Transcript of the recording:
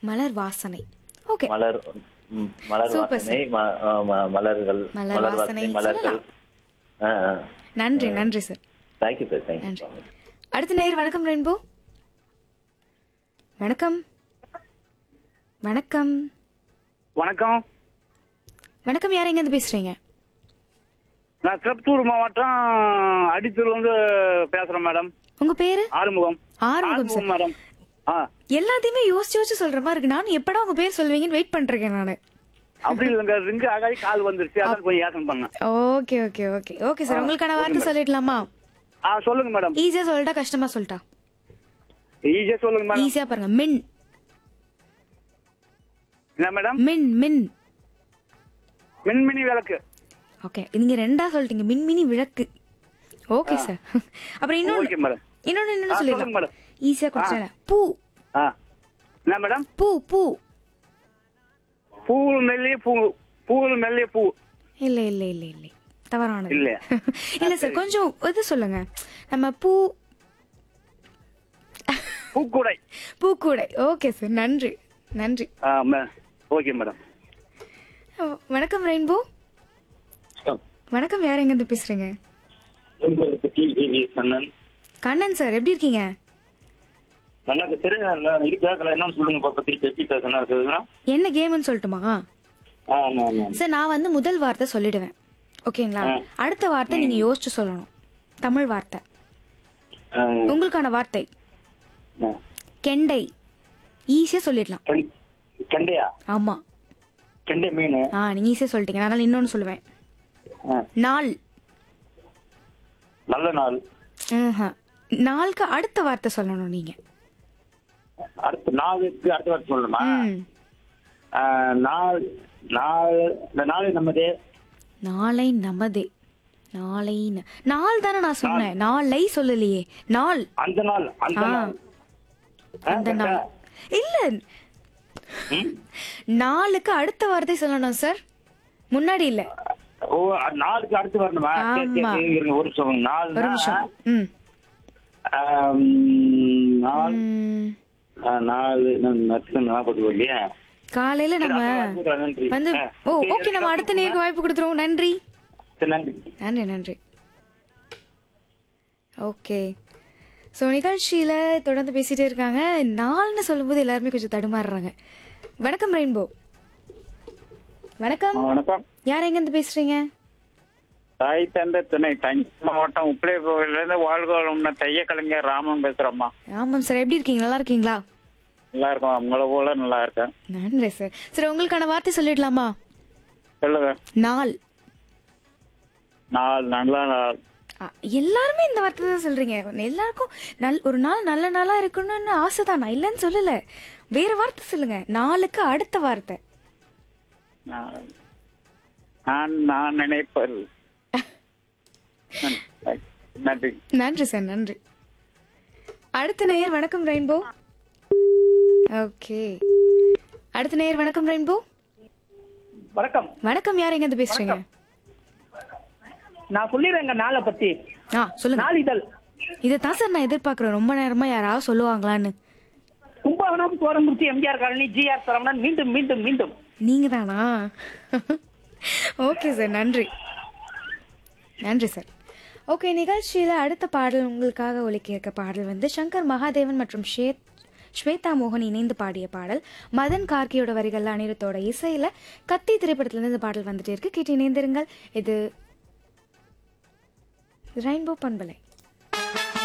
மலர் வாசனை ஓகே மலர் ம், மலர் Super, வாசனை ம- ஆ, ம- மலர்கள் மலர் மலர் வாசனை வாசனை மலர்கள் நன்றி நன்றி சார் தேங்க்யூ சார் தேங்க்யூ நன்றி அடுத்த நேயர் வணக்கம் ரெயின்போ வணக்கம் வணக்கம் வணக்கம் வணக்கம் யார் எங்க இருந்து பேசுறீங்க நான் திருப்பத்தூர் மாவட்டம் அடித்தூர் வந்து பேசுறேன் மேடம் உங்க பேரு ஆறுமுகம் ஆறுமுகம் சார் மேடம் ஆ எல்லாத்தையுமே யோசிச்சு யோசிச்சு சொல்ற மாதிரி இருக்கு நானும் எப்படா உங்க பேர் சொல்வீங்கன்னு வெயிட் பண்றேன் நானு அப்படி இல்லைங்க ரிங்கு ஆகாதி கால் வந்துருச்சு அதான் கொஞ்சம் யோசனை பண்ணேன் okay okay okay okay sir உங்களுக்கான வார்த்தை சொல்லிடலாமா ஆ சொல்லுங்க மேடம் ஈஸியா சொல்லிட்டா கஷ்டமா சொல்லிட்டா ஈஸியா சொல்லுங்க மேடம் ஈஸியா பாருங்க மின் என்ன மேடம் மின் மின் மின்மினி விளக்கு ஓகே நீங்க ரெண்டா சொல்லிட்டீங்க மின்மினி விளக்கு ஓகே சார் அப்புறம் ஓகே இன்னொன்னு மேடம் இன்னொன்னு ஆ, இன்னொன்னு சொல்லுங்க சொல்லிடலாம் மேடம். ஈஸியா கொடுத்தேன் பூ ஆ என்ன மேடம் பூ பூ பூவில் மெல்லிய பூ பூவில் மெல்லிய பூ இல்ல இல்ல இல்ல இல்ல தவறானது இல்லையா? இல்ல சார் கொஞ்சம் இது சொல்லுங்க நம்ம பூ பூக்கூடை பூக்கூடை ஓகே சார் நன்றி நன்றி ஆ மே- ஓகே மேடம் அஹ், வணக்கம் ரெயின்போ வணக்கம் யார் எங்க இருந்து பேசுறீங்க கண்ணன் கண்ணன் சார் எப்படி இருக்கீங்க நல்லா தெரியும் இருக்கா என்ன சொல்லுங்க பாப்பா திருப்பி எப்படி பேசணும் இருக்குதுன்னா என்ன கேம்னு சொல்லட்டுமா ஆமா ஆமா சார் நான் வந்து முதல் வார்த்தை சொல்லிடுவேன் ஓகேங்களா அடுத்த வார்த்தை நீங்க யோசிச்சு சொல்லணும் தமிழ் வார்த்தை ஆ, உங்களுக்கான வார்த்தை ஆ. கெண்டை ஈஸியா சொல்லிடலாம் கண்- கண்டையா ஆமா கெண்டை மீன் ஆ நீங்க ஈஸியா சொல்லிட்டீங்க அதனால இன்னொன்னு சொல்லுவேன் ஆ, நாள் நல்ல நாள் ம்ஹும். நாளுக்கு அடுத்த வார்த்தை சொல்லணும் நீங்க அடுத்த நாளுக்கு அடுத்த வாரம் சொல்லணுமா ம். ஆ, நாள் நாள் இந்த நாள் நம்மதே நாளை நமதே நாளை ந- நாள் தானே நான் சொன்னேன் நாளை சொல்லலையே நாள் அந்த நாள் அந்த ஆ. நாள் ஆ, அந்த நாள் இல்ல ம்? நாளுக்கு அடுத்த வார்த்தை சொல்லணும் சார் முன்னாடி இல்ல ஓ அ- நாளுக்கு அடுத்து வரணுமா சரி, சரி, ஆமா. சரி, இருங்க, ஒரு நிமிஷம் நாள் ஒரு நிமிஷம் ம் நாள் ம். ஆ, நாலு நட்சத்திரம் ஞாபகம் இல்லையா காலையில நம்ம சரி, நன்றி. வந்து ஆ, ஓ சரி, ஓகே நம்ம அடுத்த நேருக்கு வாய்ப்பு கொடுத்துருவோம் நன்றி சரி, நன்றி நன்றி நன்றி ஓகே ஸோ நிகழ்ச்சியில் தொடர்ந்து பேசிட்டே இருக்காங்க நாள்னு சொல்லும்போது எல்லாருமே கொஞ்சம் தடுமாறுறாங்க வணக்கம் ரெயின்போ வணக்கம் வணக்கம் யார் எங்கேருந்து பேசுறீங்க தாய் தந்தை துணை தஞ்சை மாவட்டம் உப்பிளை கோவிலிருந்து வாழ்க தைய கலைஞர் ராமன் பேசுறோம்மா ஆமாம் சார் எப்படி இருக்கீங்க நல்லா இருக்கீங்களா நல்லா இருக்கும் உங்களை போல நல்லா இருக்கேன் நன்றி சார் சரி உங்களுக்கான வார்த்தை சொல்லிடலாமா சொல்லுங்க நாள் நாள் நல்ல நாள் ஆ, எல்லாருமே இந்த வார்த்தை தான் சொல்றீங்க எல்லாருக்கும் நல் ஒரு நாள் நல்ல நாளா இருக்கணும்னு ஆசை தான் நான் இல்லைன்னு சொல்லல வேற வார்த்தை சொல்லுங்க நாளுக்கு அடுத்த வார்த்தை நான் நான் நான் நினைப்பது நன்றி நன்றி சார் நன்றி அடுத்த நேயர் வணக்கம் ரெயின்போ ஓகே அடுத்த நேயர் வணக்கம் ரெயின்போ வணக்கம் வணக்கம் யார் எங்க இருந்து பேசுறீங்க நான் சொல்லிடுறேங்க நாளை பத்தி ஆ சொல்லுங்க நாளிதழ் இதை தான் சார் நான் எதிர்பார்க்கிறேன் ரொம்ப நேரமா யாராவது சொல்லுவாங்களான்னு கும்பகோணம் கோரங்குறிச்சி எம்ஜிஆர் காலனி ஜிஆர் சரவணன் மீண்டும் மீண்டும் மீண்டும் நீங்க தானா ஓகே சார் நன்றி நன்றி சார் ஓகே நிகழ்ச்சியில் அடுத்த பாடல் உங்களுக்காக ஒலிக்க இருக்க பாடல் வந்து சங்கர் மகாதேவன் மற்றும் ஷேத் ஸ்வேதா மோகன் இணைந்து பாடிய பாடல் மதன் கார்கியோட வரிகள் அனிருத்தோட இசையில் கத்தி திரைப்படத்துலேருந்து இந்த பாடல் வந்துட்டே இருக்கு கேட்டு இணைந்திருங்கள் இது ரெயின்போ பண்பலை